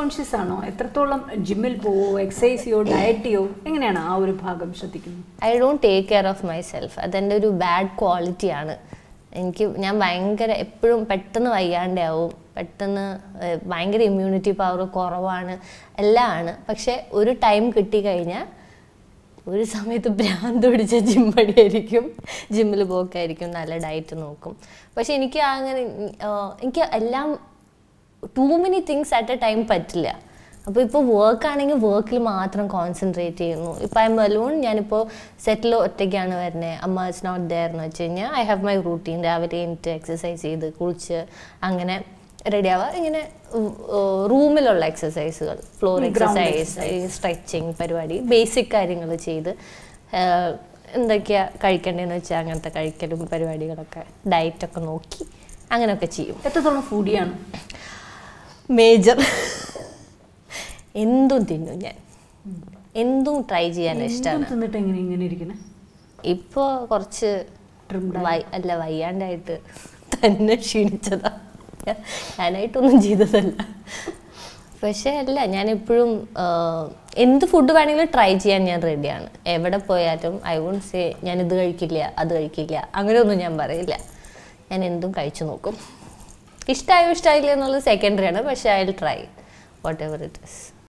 Conscious ആണോ എത്രത്തോളം ജിമ്മിൽ പോവോ എക്സസൈസ് ചെയ്യോ ഡയറ്റ് ചെയ്യോ എങ്ങനെയാണ് ആ ഒരു ഭാഗം ശ്രദ്ധിക്കുന്നത് I don't take care of myself അതെൻ്റെ ഒരു ബാഡ് ക്വാളിറ്റിയാണ് എനിക്ക് ഞാൻ ഭയങ്കര എപ്പോഴും പെട്ടെന്ന് വയ്യാണ്ടാവും പെട്ടെന്ന് ഏഹ്, ഭയങ്കര ഇമ്മ്യൂണിറ്റി പവർ കുറവാണ് എല്ലാം ആണ് പക്ഷെ ഒരു ടൈം കിട്ടിക്കഴിഞ്ഞാൽ ഒരു സമയത്ത് ഭ്രാന്ത് പിടിച്ച ജിമ്മടിയായിരിക്കും ജിമ്മിൽ പോക്കായിരിക്കും നല്ല ഡയറ്റ് നോക്കും പക്ഷെ എനിക്ക് അങ്ങനെ ആഹ്, എനിക്ക് എല്ലാം too many things at a time പറ്റില്ല അപ്പോൾ ഇപ്പോൾ വർക്ക് ആണെങ്കിൽ വർക്കിൽ മാത്രം കോൺസെൻട്രേറ്റ് ചെയ്യുന്നു ഇപ്പോൾ ഐ എം അലോൺ ഞാനിപ്പോൾ സെറ്റിൽ ഒറ്റയ്ക്കാണ് വരുന്നത് അമ്മ ഇറ്റ്സ് നോട്ട് ദയർ എന്ന് വെച്ച് കഴിഞ്ഞാൽ ഐ ഹാവ് മൈ റൂട്ടീൻ രാവിലെ എനിക്ക് എക്സസൈസ് ചെയ്ത് കുളിച്ച് അങ്ങനെ റെഡി ആവുക ഇങ്ങനെ റൂമിലുള്ള എക്സസൈസുകൾ ഫ്ലോർ ഉം, ground എക്സസൈസ് സ്ട്രെച്ചിങ് പരിപാടി ബേസിക് കാര്യങ്ങൾ ചെയ്ത് ആഹ്, എന്തൊക്കെയാ കഴിക്കേണ്ടതെന്ന് വെച്ചാൽ അങ്ങനത്തെ കഴിക്കലും പരിപാടികളൊക്കെ ഡയറ്റൊക്കെ നോക്കി അങ്ങനെയൊക്കെ ചെയ്യും എത്രത്തോളം ഫുഡിയാണ് മേജർ എന്തും തിന്നും ഞാൻ എന്തും ട്രൈ ചെയ്യാൻ ഇഷ്ടമാണ് തിന്നിട്ട് എങ്ങനെ ഇങ്ങനെ ഇരിക്കണേ ഇപ്പോൾ കുറച്ച് Trimmed ആയി. വൈ- അല്ല വയ്യാണ്ടായിട്ട് തന്നെ ക്ഷീണിച്ചതാ ഞാനായിട്ടൊന്നും ചെയ്തതല്ല പക്ഷേ അല്ല ഞാൻ എപ്പോഴും എന്ത് ഫുഡ് വേണമെങ്കിലും ട്രൈ ചെയ്യാൻ ഞാൻ റെഡിയാണ് എവിടെ പോയാലും ഐ വോണ്ട് സേ ഞാൻ ഇത് കഴിക്കില്ല അത് കഴിക്കില്ല അങ്ങനെയൊന്നും ഞാൻ പറയില്ല ഞാൻ എന്തും കഴിച്ചു നോക്കും ഇഷ്ടമായോ ഇഷ്ടമായില്ല എന്നുള്ളത് സെക്കൻഡറി ആണ് പക്ഷേ I will try whatever it is